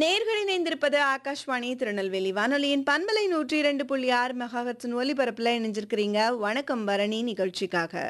நேர்கள் இணைந்திருப்பது ஆகாஷ்வாணி திருநெல்வேலி வானொலியின் பண்பலை நூற்றி இரண்டு புள்ளி ஆறு மெகாஹர்ட்ஸின் ஒலிபரப்புல இணைஞ்சிருக்கிறீங்க வணக்கம் பரணி நிகழ்ச்சிக்காக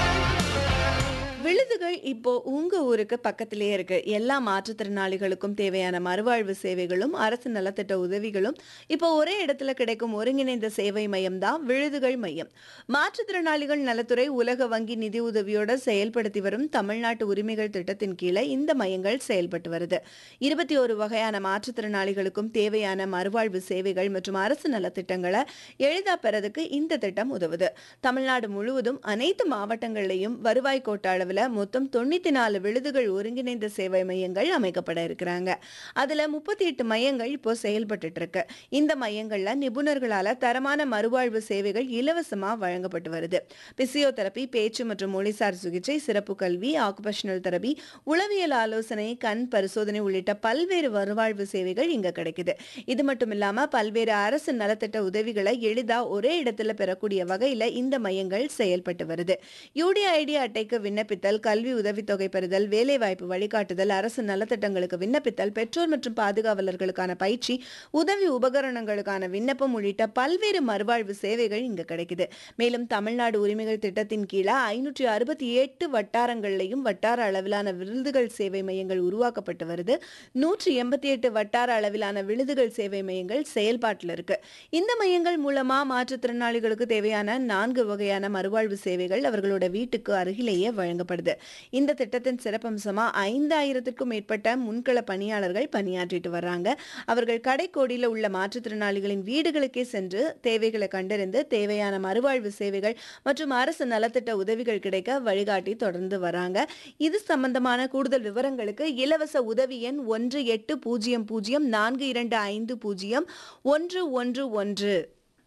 விழுதுகள் இப்போ உங்க ஊருக்கு பக்கத்திலேயே இருக்கு எல்லா மாற்றுத்திறனாளிகளுக்கும் தேவையான மறுவாழ்வு சேவைகளும் அரசு நலத்திட்ட உதவிகளும் இப்போ ஒரே இடத்துல கிடைக்கும் ஒருங்கிணைந்த சேவை மையம் தான் விழுதுகள் மையம் மாற்றுத்திறனாளிகள் நலத்துறை உலக வங்கி நிதி உதவியோட செயல்படுத்தி வரும் தமிழ்நாட்டு உரிமைகள் திட்டத்தின் கீழே இந்த மையங்கள் செயல்பட்டு வருது இருபத்தி ஒரு வகையான மாற்றுத்திறனாளிகளுக்கும் தேவையான மறுவாழ்வு சேவைகள் மற்றும் அரசு நலத்திட்டங்களை எளிதா பெறதுக்கு இந்த திட்டம் உதவுது தமிழ்நாடு முழுவதும் அனைத்து மாவட்டங்களிலையும் வருவாய் கோட்ட அளவில் மொத்தம் தொண்ணூத்தி நாலு விழுதுகள் ஒருங்கிணைந்த சேவை மையங்கள் அமைக்கப்பட இருக்கிறாங்க அதுல முப்பத்தி எட்டு மையங்கள் இப்போ செயல்பட்டு இருக்கு இந்த மையங்கள்ல நிபுணர்களால தரமான மறுவாழ்வு சேவைகள் இலவசமா வழங்கப்பட்டு வருது பிசியோதெரபி பேச்சு மற்றும் மொழிசார் சிகிச்சை சிறப்பு கல்வி ஆக்குபேஷனல் தெரபி உளவியல் ஆலோசனை கண் பரிசோதனை உள்ளிட்ட பல்வேறு மறுவாழ்வு சேவைகள் இங்க கிடைக்குது இது மட்டும் இல்லாம பல்வேறு அரசு நலத்திட்ட உதவிகளை எளிதா ஒரே இடத்துல பெறக்கூடிய வகையில இந்த மையங்கள் செயல்பட்டு வருது யூடிஐடி அட்டைக்கு விண்ணப்பித்தல் கல்வி உதவித்தொகை பெறுதல் வேலைவாய்ப்பு வழிகாட்டுதல் அரசு நலத்திட்டங்களுக்கு விண்ணப்பித்தல் பெற்றோர் மற்றும் பாதுகாவலர்களுக்கான பயிற்சி உதவி உபகரணங்களுக்கான விண்ணப்பம் உள்ளிட்ட பல்வேறு மறுவாழ்வு சேவைகள் இங்க கிடைக்குது மேலும் தமிழ்நாடு உரிமைகள் திட்டத்தின் கீழே ஐநூற்றி அறுபத்தி எட்டு வட்டாரங்களிலையும் வட்டார அளவிலான விருதுகள் சேவை மையங்கள் உருவாக்கப்பட்டு வருது நூற்றி எண்பத்தி எட்டு வட்டார அளவிலான விழுதுகள் சேவை மையங்கள் செயல்பாட்டில் இருக்கு இந்த மையங்கள் மூலமா மாற்றுத்திறனாளிகளுக்கு தேவையான நான்கு வகையான மறுவாழ்வு சேவைகள் அவர்களோட வீட்டுக்கு அருகிலேயே வழங்கப்படுது இந்த திட்டத்தின் சிறப்பம்சமா ஐந்தாயிரத்திற்கும் மேற்பட்ட முன்கள பணியாளர்கள் பணியாற்றிட்டு வர்றாங்க அவர்கள் கடைக்கோடியில் உள்ள மாற்றுத்திறனாளிகளின் வீடுகளுக்கே சென்று தேவைகளை கண்டறிந்து தேவையான மறுவாழ்வு சேவைகள் மற்றும் அரசு நலத்திட்ட உதவிகள் கிடைக்க வழிகாட்டி தொடர்ந்து வராங்க இது சம்பந்தமான கூடுதல் விவரங்களுக்கு இலவச உதவி எண் ஒன்று எட்டு பூஜ்ஜியம் பூஜ்ஜியம் நான்கு இரண்டு ஐந்து பூஜ்ஜியம் ஒன்று ஒன்று ஒன்று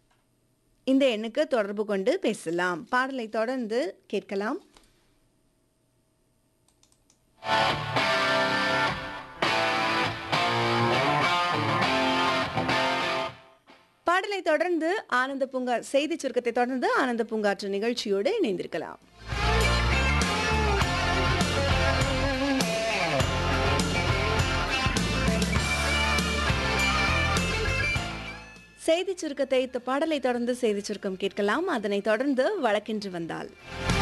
இந்த எண்ணுக்கு தொடர்பு கொண்டு பேசலாம் பாடலை தொடர்ந்து கேட்கலாம் பாடலை தொடர்ந்து ஆனந்த பூங்கா செய்தி சுருக்கத்தை தொடர்ந்து ஆனந்த பூங்காற்று நிகழ்ச்சியோடு இணைந்திருக்கலாம் செய்தி சுருக்கத்தை பாடலை தொடர்ந்து செய்தி சுருக்கம் கேட்கலாம் அதனைத் தொடர்ந்து வழக்கென்று வந்தால்